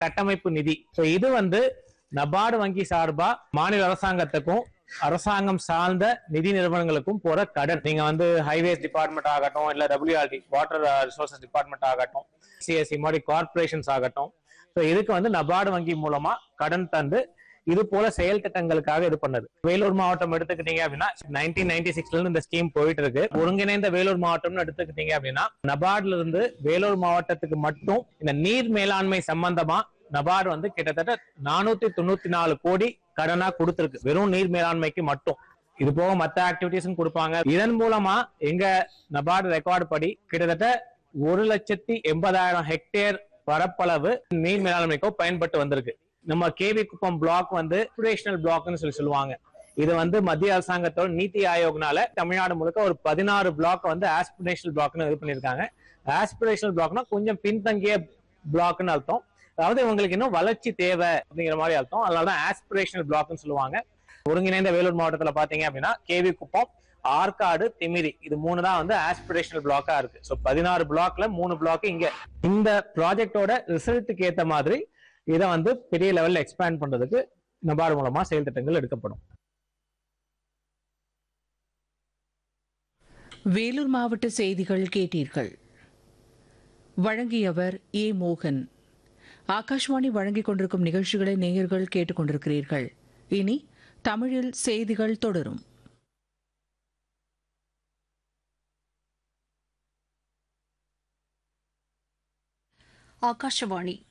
கட்டமைப்பு நிதி ஸோ இது வந்து நபார்டு வங்கி சார்பா மாநில அரசாங்கத்துக்கும் அரசாங்கம் சார்ந்த நிதி நிறுவனங்களுக்கும் போற கடன் நீங்க வந்து ஹைவேஸ் டிபார்ட்மெண்ட் ஆகட்டும் இல்ல டபிள்யூஆர்டி வாட்டர் ரிசோர்சஸ் டிபார்ட்மெண்ட் ஆகட்டும் சிஎஸ்சி மாதிரி கார்பரேஷன்ஸ் ஆகட்டும் ஸோ இதுக்கு வந்து நபார்டு வங்கி மூலமா கடன் தந்து இது போல செயல் திட்டங்களுக்காக இது பண்ணது வேலூர் மாவட்டம் எடுத்துக்கிட்டீங்க அப்படின்னா நைன்டீன் நைன்டி சிக்ஸ்ல இருந்து இந்த ஸ்கீம் போயிட்டு இருக்கு ஒருங்கிணைந்த வேலூர் மாவட்டம்னு எடுத்துக்கிட்டீங்க அப்படின்னா நபார்ட்ல இருந்து வேலூர் மாவட்டத்துக்கு மட்டும் இந்த நீர் மேலாண்மை சம்பந்தமா நபார்டு வந்து கிட்டத்தட்ட நானூத்தி தொண்ணூத்தி நாலு கோடி கடனா கொடுத்திருக்கு வெறும் நீர் மேலாண்மைக்கு மட்டும் இது போக மத்த ஆக்டிவிட்டிஸும் கொடுப்பாங்க இதன் மூலமா எங்க நபார்டு ரெக்கார்டு படி கிட்டத்தட்ட ஒரு லட்சத்தி எண்பதாயிரம் ஹெக்டேர் பரப்பளவு நீர் மேலாண்மைக்கோ பயன்பட்டு வந்திருக்கு நம்ம கேவி குப்பம் பிளாக் வந்து ஆஸ்பிரேஷனல் பிளாக்னு சொல்லி சொல்லுவாங்க இது வந்து மத்திய அரசாங்கத்தோட நீத்தி ஆயோக்னால தமிழ்நாடு முழுக்க ஒரு பதினாறு பிளாக் வந்து ஆஸ்பிரேஷனல் பிளாக்னு இது பண்ணியிருக்காங்க ஆஸ்பிரேஷனல் பிளாக்னா கொஞ்சம் பின்தங்கிய பிளாக்னு அர்த்தம் அதாவது இவங்களுக்கு இன்னும் வளர்ச்சி தேவை அப்படிங்கிற மாதிரி அர்த்தம் அதனாலதான் ஆஸ்பிரேஷனல் பிளாக்னு சொல்லுவாங்க ஒருங்கிணைந்த வேலூர் மாவட்டத்துல பாத்தீங்க அப்படின்னா கேவி குப்பம் ஆற்காடு திமிரி இது மூணு தான் வந்து ஆஸ்பிரேஷனல் பிளாக்கா இருக்கு ஸோ பதினாறு பிளாக்ல மூணு பிளாக் இங்க இந்த ப்ராஜெக்டோட ரிசல்ட்டுக்கு ஏத்த மாதிரி இதை வந்து பெரிய லெவல்ல எக்ஸ்பேண்ட் பண்றதுக்கு நபார்டு மூலமா செயல் திட்டங்கள் எடுக்கப்படும் வேலூர் மாவட்ட செய்திகள் கேட்டீர்கள் வழங்கியவர் ஏ மோகன் ஆகாஷ்வாணி வழங்கிக் கொண்டிருக்கும் நிகழ்ச்சிகளை நேயர்கள் கேட்டுக்கொண்டிருக்கிறீர்கள் இனி தமிழில் செய்திகள் தொடரும் ஆகாஷவாணி